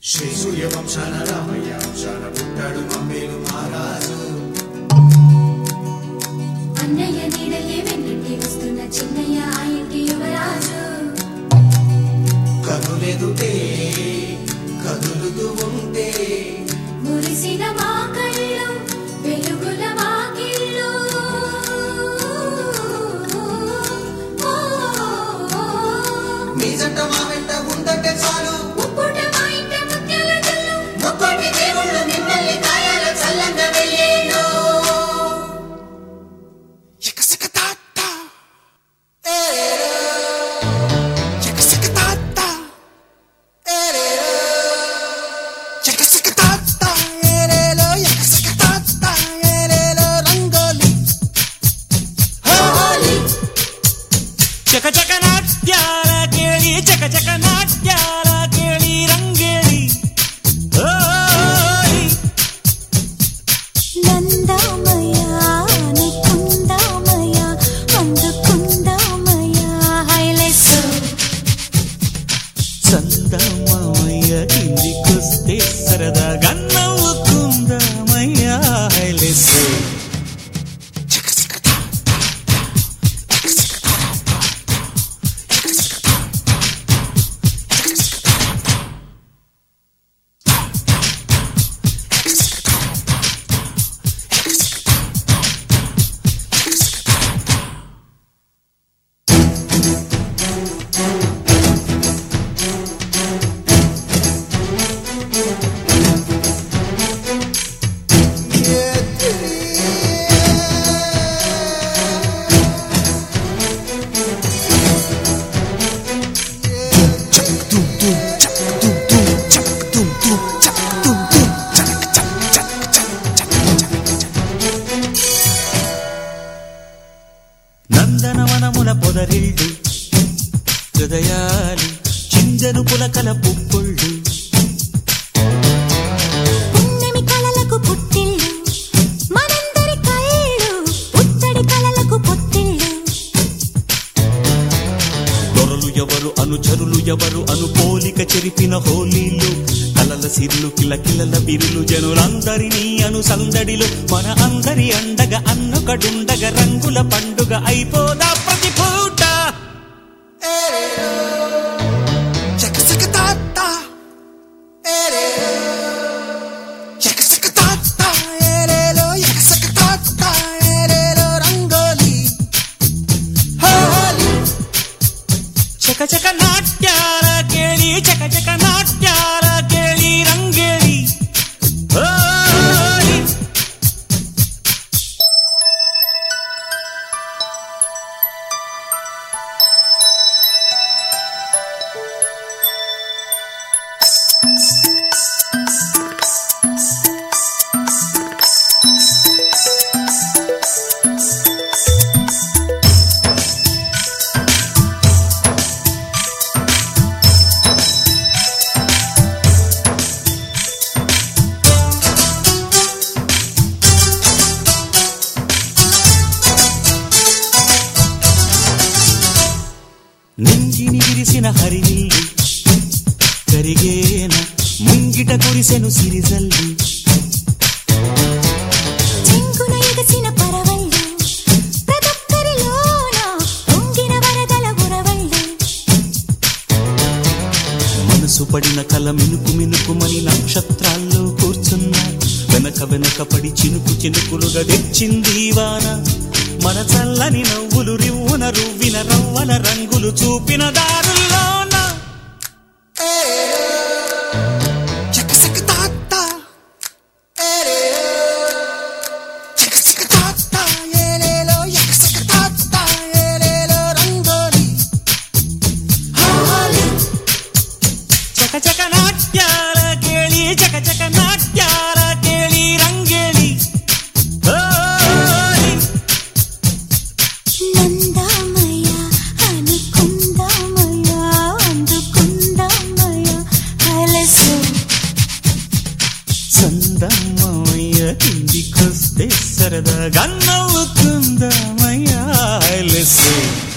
శ్రీ సూర్యవంశాన రామయ్య వంశాన పుట్టాడు మమ్మేలు మహారాజు అన్నయ్య నీడలే వెన్నంటి వస్తున్న చిన్నయ్య ఆ ఇంటి యువరాజు కనులెదుటే కదులుతూ ఉంటే మురిసిన మా కళ్ళు వెలుగుల వాకిళ్ళు మీ జంట మా వెంట ఉందంటే చాలు ముప్పుట మా ఇంట ముత్యాల జల్లు ముక్కోటి దేవుళ్ళు మిమ్మల్ని కాయాల చల్లంగా వెళ్ళేను ಚಕ ಚಕ ನಾಟ್ಯಾಲ ಕೇಳಿ ಚಕ ಚಕ ನಾಟ್ಯಾಲ ಕೇಳಿ ರಂಗೇಳಿ ಓಯ್ నందామయ్యా అనుకుందామయ్యా అందుకుందామయ్యా హైలెస్ చందమామయ్య కిందికొస్తే సరదాగా నవ్వుకుందామయ్యా హైలెస్సు నందనవనముల పొదరిల్లు హృదయాలు చిందను పులకల పుప్పొళ్ళు పున్నమి కలలకు పుట్టిల్లు మనందరి కళ్ళు ఉత్తడి కలలకు పొత్తిళ్ళు దొరలు ఎవరు అనుచరులు ఎవరు అను పోలిక చెరిపిన హోలీలు కలల సిరులు కిలకిలల బిరులు జనులందరినీ అను సందడిలో మన అందరి అండగా అన్నొకడుండగా రంగుల పండుగ అయిపోదా ప్రతి పూట చక చక నాట్యాల కేಳಿ చక చక నాట్యాల కేಳಿ రంగేಳಿ ఓయ్ నింగిని విరిసిన హరినీళ్ళు కరిగేన ముంగిట కురిసెను సిరిజల్లు చెంగున ఎగసిన పరవళ్ళు ప్రదొక్కరిలోన పొంగిన వరదల ఉరవళ్ళు మనసు పడిన కల మినుకు మినుకుమని నక్షత్రాల్లో కూర్చున్నా వెనక వెనక పడి చినుకు చినుకులుగా తెచ్చింది ఈ వాన మన చల్లని నవ్వులు రివ్వున రువ్విన రవ్వల రంగులు చూపిన దారుల్లోన చక చక నాట్యాల కేಳಿ చక చక నాట్యాల కేಳಿ రంగేಳಿ ఓయ్ నందామయ్యా అనుకుందామయ్యా అందుకుందామయ్యా హైలెస్ చందమ్మయ్య కిందికొస్తే సరదాగా నవ్వుకుందామయ్యా లెస్సు